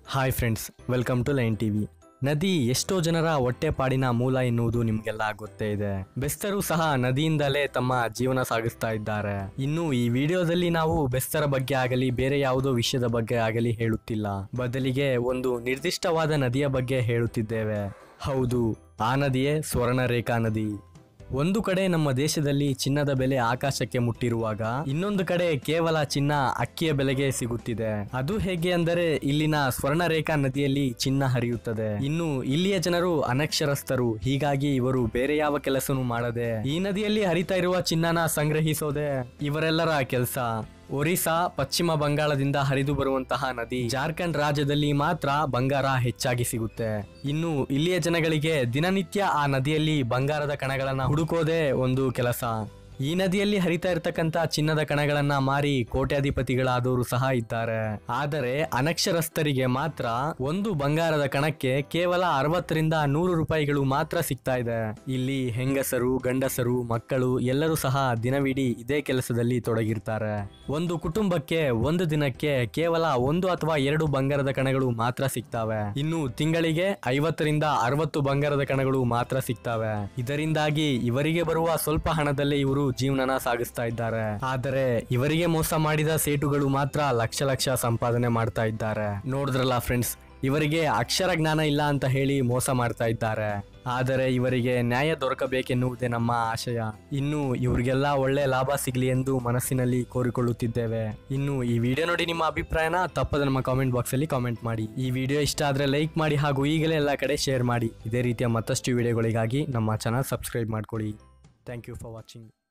hi friends welcome to line TV ನದಿ ಎಷ್ಟೋ ಜನರ ಹೊಟ್ಟೆಪಾಡಿನ ಮೂಲ ಎನ್ನುವುದು ನಿಮಗೆಲ್ಲ ಗೊತ್ತೇ ಇದೆ ಬೆಸ್ತರು ಸಹ ನದಿಯಿಂದಲೇ ತಮ್ಮ ಜೀವನ ಸಾಗಿಸ್ತಾ ಇದ್ದಾರೆ ಇನ್ನು ಈ ವಿಡಿಯೋದಲ್ಲಿ ನಾವು ಬೆಸ್ತರ ಬಗ್ಗೆ ಆಗಲಿ ಬೇರೆ ಯಾವುದೋ ವಿಷಯದ ಬಗ್ಗೆ ಆಗಲಿ ಹೇಳುತ್ತಿಲ್ಲ ಬದಲಿಗೆ ಒಂದು ನಿರ್ದಿಷ್ಟವಾದ ನದಿಯ ಬಗ್ಗೆ ಹೇಳುತ್ತಿದ್ದೇವೆ ಹೌದು ಆ ನದಿಯೇ ಸ್ವರ್ಣರೇಖಾ ನದಿ ಒಂದು ಕಡೆ ನಮ್ಮ ದೇಶದಲ್ಲಿ ಚಿನ್ನದ ಬೆಲೆ ಆಕಾಶಕ್ಕೆ ಮುಟ್ಟಿರುವಾಗ ಇನ್ನೊಂದು ಕಡೆ ಕೇವಲ ಚಿನ್ನ ಅಕ್ಕಿಯ ಬೆಲೆಗೆ ಸಿಗುತ್ತಿದೆ ಅದು ಹೇಗೆ ಅಂದರೆ ಇಲ್ಲಿನ ಸ್ವರ್ಣರೇಖಾ ನದಿಯಲ್ಲಿ ಚಿನ್ನ ಹರಿಯುತ್ತದೆ ಇನ್ನು ಇಲ್ಲಿಯ ಜನರು ಅನಕ್ಷರಸ್ಥರು ಹೀಗಾಗಿ ಇವರು ಬೇರೆ ಯಾವ ಕೆಲಸನೂ ಮಾಡದೆ ಈ ನದಿಯಲ್ಲಿ ಹರಿತಾ ಇರುವ ಚಿನ್ನನ ಸಂಗ್ರಹಿಸೋದೆ ಇವರೆಲ್ಲರ ಕೆಲಸ ಒರಿಸ್ಸಾ ಪಶ್ಚಿಮ ಬಂಗಾಳದಿಂದ ಹರಿದು ಬರುವಂತಹ ನದಿ ಜಾರ್ಖಂಡ್ ರಾಜ್ಯದಲ್ಲಿ ಮಾತ್ರ ಬಂಗಾರ ಹೆಚ್ಚಾಗಿ ಸಿಗುತ್ತೆ ಇನ್ನು ಇಲ್ಲಿಯ ಜನಗಳಿಗೆ ದಿನನಿತ್ಯ ಆ ನದಿಯಲ್ಲಿ ಬಂಗಾರದ ಕಣಗಳನ್ನ ಹುಡುಕೋದೇ ಒಂದು ಕೆಲಸ ಈ ನದಿಯಲ್ಲಿ ಹರಿತಾ ಇರತಕ್ಕಂತ ಚಿನ್ನದ ಕಣಗಳನ್ನ ಮಾರಿ ಕೋಟ್ಯಾಧಿಪತಿಗಳಾದವರು ಸಹ ಇದ್ದಾರೆ ಆದರೆ ಅನಕ್ಷರಸ್ಥರಿಗೆ ಮಾತ್ರ ಒಂದು ಬಂಗಾರದ ಕಣಕ್ಕೆ ಕೇವಲ ಅರವತ್ತರಿಂದ ನೂರು ರೂಪಾಯಿಗಳು ಮಾತ್ರ ಸಿಗ್ತಾ ಇದೆ ಇಲ್ಲಿ ಹೆಂಗಸರು ಗಂಡಸರು ಮಕ್ಕಳು ಎಲ್ಲರೂ ಸಹ ದಿನವಿಡೀ ಇದೇ ಕೆಲಸದಲ್ಲಿ ತೊಡಗಿರ್ತಾರೆ ಒಂದು ಕುಟುಂಬಕ್ಕೆ ಒಂದು ದಿನಕ್ಕೆ ಕೇವಲ ಒಂದು ಅಥವಾ ಎರಡು ಬಂಗಾರದ ಕಣಗಳು ಮಾತ್ರ ಸಿಗ್ತವೆ ಇನ್ನು ತಿಂಗಳಿಗೆ ಐವತ್ತರಿಂದ ಅರವತ್ತು ಬಂಗಾರದ ಕಣಗಳು ಮಾತ್ರ ಸಿಗ್ತವೆ ಇದರಿಂದಾಗಿ ಇವರಿಗೆ ಬರುವ ಸ್ವಲ್ಪ ಹಣದಲ್ಲೇ ಇವರು ಜೀವನನ ಸಾಗಿಸ್ತಾ ಇದ್ದಾರೆ ಆದರೆ ಇವರಿಗೆ ಮೋಸ ಮಾಡಿದ ಸೇಟುಗಳು ಮಾತ್ರ ಲಕ್ಷ ಲಕ್ಷ ಸಂಪಾದನೆ ಮಾಡ್ತಾ ಇದ್ದಾರೆ ನೋಡಿದ್ರಲ್ಲ ಫ್ರೆಂಡ್ಸ್ ಇವರಿಗೆ ಅಕ್ಷರ ಜ್ಞಾನ ಇಲ್ಲ ಅಂತ ಹೇಳಿ ಮೋಸ ಮಾಡ್ತಾ ಇದ್ದಾರೆ ಆದರೆ ಇವರಿಗೆ ನ್ಯಾಯ ದೊರಕಬೇಕೆನ್ನುವುದೇ ನಮ್ಮ ಆಶಯ ಇನ್ನು ಇವರಿಗೆಲ್ಲ ಒಳ್ಳೆ ಲಾಭ ಸಿಗಲಿ ಎಂದು ಮನಸ್ಸಿನಲ್ಲಿ ಕೋರಿಕೊಳ್ಳುತ್ತಿದ್ದೇವೆ ಇನ್ನು ಈ ವಿಡಿಯೋ ನೋಡಿ ನಿಮ್ಮ ಅಭಿಪ್ರಾಯನ ತಪ್ಪದ ನಮ್ಮ ಕಾಮೆಂಟ್ ಬಾಕ್ಸ್ ಅಲ್ಲಿ ಕಾಮೆಂಟ್ ಮಾಡಿ ಈ ವಿಡಿಯೋ ಇಷ್ಟ ಆದ್ರೆ ಲೈಕ್ ಮಾಡಿ ಹಾಗೂ ಈಗಲೇ ಎಲ್ಲ ಕಡೆ ಶೇರ್ ಮಾಡಿ ಇದೇ ರೀತಿಯ ಮತ್ತಷ್ಟು ವಿಡಿಯೋಗಳಿಗಾಗಿ ನಮ್ಮ ಚಾನಲ್ ಸಬ್ಸ್ಕ್ರೈಬ್ ಮಾಡ್ಕೊಳ್ಳಿ ಥ್ಯಾಂಕ್ ಯು ಫಾರ್ ವಾಚಿಂಗ್